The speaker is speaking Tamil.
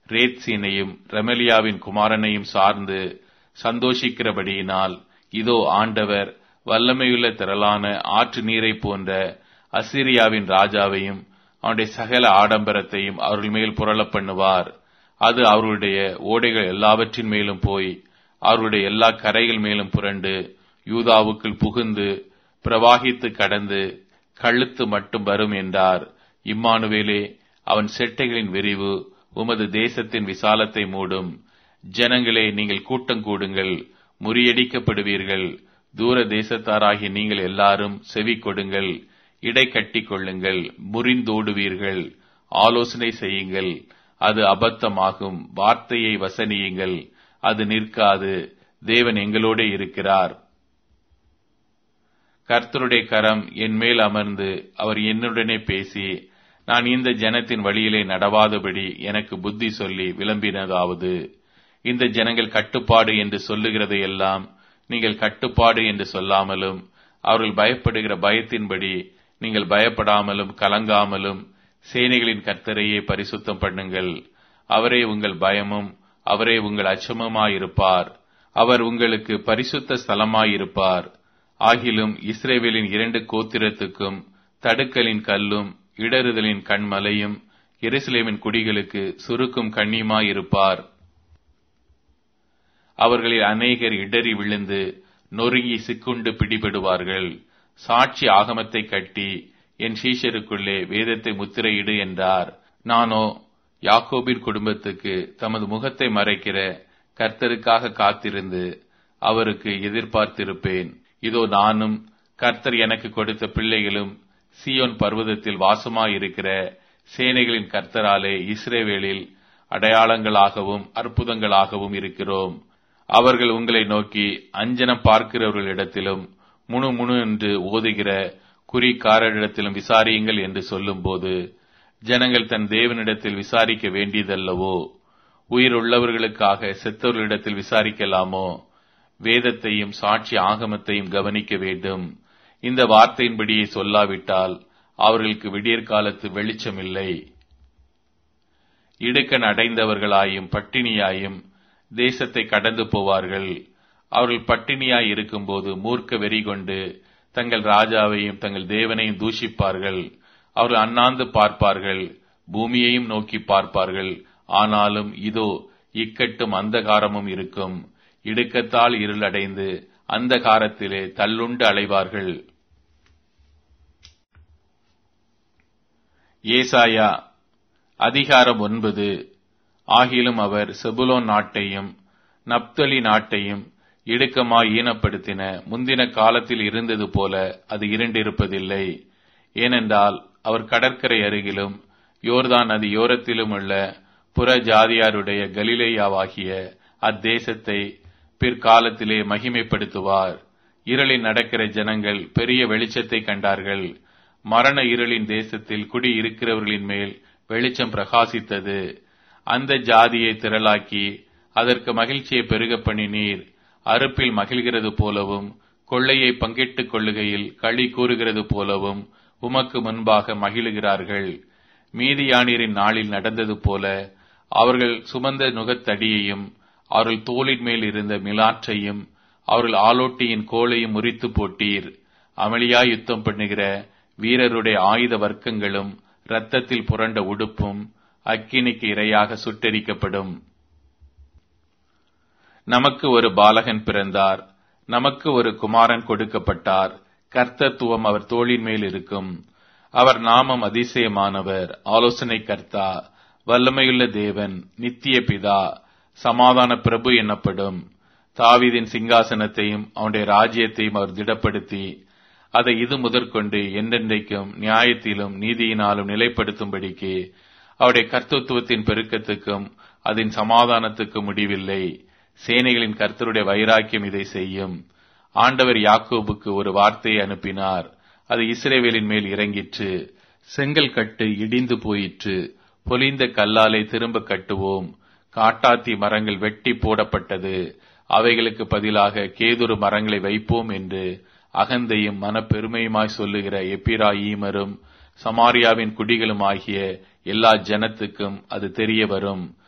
ரேத்சீனையும் ரெமலியாவின் குமாரனையும் சார்ந்து சந்தோஷிக்கிறபடியினால் இதோ ஆண்டவர் வல்லமையுள்ள திரளான ஆற்று நீரை போன்ற அசிரியாவின் ராஜாவையும் அவனுடைய சகல ஆடம்பரத்தையும் அவர்கள் மேல் புரள பண்ணுவார் அது அவர்களுடைய ஓடைகள் எல்லாவற்றின் மேலும் போய் அவர்களுடைய எல்லா கரைகள் மேலும் புரண்டு யூதாவுக்குள் புகுந்து பிரவாகித்து கடந்து கழுத்து மட்டும் வரும் என்றார் இம்மானுவேலே அவன் செட்டைகளின் விரிவு உமது தேசத்தின் விசாலத்தை மூடும் ஜனங்களே நீங்கள் கூட்டம் கூடுங்கள் முறியடிக்கப்படுவீர்கள் தூர தேசத்தாராகிய நீங்கள் எல்லாரும் செவி கொடுங்கள் இடை கட்டி கொள்ளுங்கள் முறிந்தோடுவீர்கள் ஆலோசனை செய்யுங்கள் அது அபத்தமாகும் வார்த்தையை வசனியுங்கள் அது நிற்காது தேவன் எங்களோட இருக்கிறார் கர்த்தருடைய கரம் என் மேல் அமர்ந்து அவர் என்னுடனே பேசி நான் இந்த ஜனத்தின் வழியிலே நடவாதபடி எனக்கு புத்தி சொல்லி விளம்பினதாவது இந்த ஜனங்கள் கட்டுப்பாடு என்று சொல்லுகிறதையெல்லாம் நீங்கள் கட்டுப்பாடு என்று சொல்லாமலும் அவர்கள் பயப்படுகிற பயத்தின்படி நீங்கள் பயப்படாமலும் கலங்காமலும் சேனைகளின் கர்த்தரையே பரிசுத்தம் பண்ணுங்கள் அவரே உங்கள் பயமும் அவரே உங்கள் அச்சமுமாயிருப்பார் அவர் உங்களுக்கு பரிசுத்த ஸ்தலமாயிருப்பார் ஆகிலும் இஸ்ரேவேலின் இரண்டு கோத்திரத்துக்கும் தடுக்கலின் கல்லும் இடறுதலின் கண்மலையும் எருசலேமின் குடிகளுக்கு சுருக்கும் கண்ணியுமாயிருப்பார் அவர்களில் அநேகர் இடறி விழுந்து நொறுங்கி சிக்குண்டு பிடிபடுவார்கள் சாட்சி ஆகமத்தை கட்டி என் சீஷருக்குள்ளே வேதத்தை முத்திரையிடு என்றார் நானோ யாக்கோபின் குடும்பத்துக்கு தமது முகத்தை மறைக்கிற கர்த்தருக்காக காத்திருந்து அவருக்கு எதிர்பார்த்திருப்பேன் இதோ நானும் கர்த்தர் எனக்கு கொடுத்த பிள்ளைகளும் சியோன் பர்வதத்தில் வாசமாயிருக்கிற சேனைகளின் கர்த்தராலே இஸ்ரேவேலில் அடையாளங்களாகவும் அற்புதங்களாகவும் இருக்கிறோம் அவர்கள் உங்களை நோக்கி அஞ்சனம் பார்க்கிறவர்களிடத்திலும் முணு முணு என்று ஓதுகிற குறிக்காரரிடத்திலும் விசாரியுங்கள் என்று சொல்லும்போது ஜனங்கள் தன் தேவனிடத்தில் விசாரிக்க வேண்டியதல்லவோ உயிர் உள்ளவர்களுக்காக செத்தவர்களிடத்தில் விசாரிக்கலாமோ வேதத்தையும் சாட்சி ஆகமத்தையும் கவனிக்க வேண்டும் இந்த வார்த்தையின்படியே சொல்லாவிட்டால் அவர்களுக்கு விடியற்காலத்து வெளிச்சமில்லை இடுக்கன் அடைந்தவர்களாயும் பட்டினியாயும் தேசத்தை கடந்து போவார்கள் அவர்கள் பட்டினியாய் இருக்கும்போது மூர்க்க வெறி கொண்டு தங்கள் ராஜாவையும் தங்கள் தேவனையும் தூஷிப்பார்கள் அவர்கள் அண்ணாந்து பார்ப்பார்கள் பூமியையும் நோக்கி பார்ப்பார்கள் ஆனாலும் இதோ இக்கட்டும் அந்தகாரமும் இருக்கும் இடுக்கத்தால் இருளடைந்து அந்த காரத்திலே தள்ளுண்டு அலைவார்கள் ஏசாயா அதிகாரம் ஒன்பது ஆகிலும் அவர் செபுலோன் நாட்டையும் நப்தலி நாட்டையும் இடுக்கமாய் ஈனப்படுத்தின முந்தின காலத்தில் இருந்தது போல அது இருண்டிருப்பதில்லை ஏனென்றால் அவர் கடற்கரை அருகிலும் யோர்தான் நதி யோரத்திலும் உள்ள புற ஜாதியாருடைய கலிலேயாவாகிய அத்தேசத்தை பிற்காலத்திலே மகிமைப்படுத்துவார் இருளில் நடக்கிற ஜனங்கள் பெரிய வெளிச்சத்தை கண்டார்கள் மரண இருளின் தேசத்தில் குடி இருக்கிறவர்களின் மேல் வெளிச்சம் பிரகாசித்தது அந்த ஜாதியை திரளாக்கி அதற்கு மகிழ்ச்சியை பெருக பண்ணினீர் அறுப்பில் மகிழ்கிறது போலவும் கொள்ளையை பங்கிட்டுக் கொள்ளுகையில் களி கூறுகிறது போலவும் உமக்கு முன்பாக மகிழுகிறார்கள் மீதியானீரின் நாளில் நடந்தது போல அவர்கள் சுமந்த நுகத்தடியையும் அவர்கள் தோளின் மேல் இருந்த மிலாற்றையும் அவர்கள் ஆலோட்டியின் கோளையும் முறித்து போட்டீர் அமளியா யுத்தம் பண்ணுகிற வீரருடைய ஆயுத வர்க்கங்களும் இரத்தத்தில் புரண்ட உடுப்பும் அக்கினிக்கு இரையாக சுட்டெரிக்கப்படும் நமக்கு ஒரு பாலகன் பிறந்தார் நமக்கு ஒரு குமாரன் கொடுக்கப்பட்டார் கர்த்தத்துவம் அவர் தோளின் மேல் இருக்கும் அவர் நாமம் அதிசயமானவர் ஆலோசனை கர்த்தா வல்லமையுள்ள தேவன் நித்திய பிதா சமாதான பிரபு எனப்படும் தாவீதின் சிங்காசனத்தையும் அவனுடைய ராஜ்யத்தையும் அவர் திடப்படுத்தி அதை இது முதற்கொண்டு என்றென்றைக்கும் நியாயத்திலும் நீதியினாலும் நிலைப்படுத்தும்படிக்கு அவருடைய கர்த்தத்துவத்தின் பெருக்கத்துக்கும் அதன் சமாதானத்துக்கும் முடிவில்லை சேனைகளின் கர்த்தருடைய வைராக்கியம் இதை செய்யும் ஆண்டவர் யாக்கோபுக்கு ஒரு வார்த்தையை அனுப்பினார் அது இஸ்ரேவேலின் மேல் இறங்கிற்று செங்கல் கட்டு இடிந்து போயிற்று பொலிந்த கல்லாலை திரும்ப கட்டுவோம் காட்டாத்தி மரங்கள் வெட்டி போடப்பட்டது அவைகளுக்கு பதிலாக கேதுரு மரங்களை வைப்போம் என்று அகந்தையும் மனப்பெருமையுமாய் சொல்லுகிற எப்பிராயீமரும் சமாரியாவின் குடிகளும் ஆகிய எல்லா ஜனத்துக்கும் அது தெரிய வரும்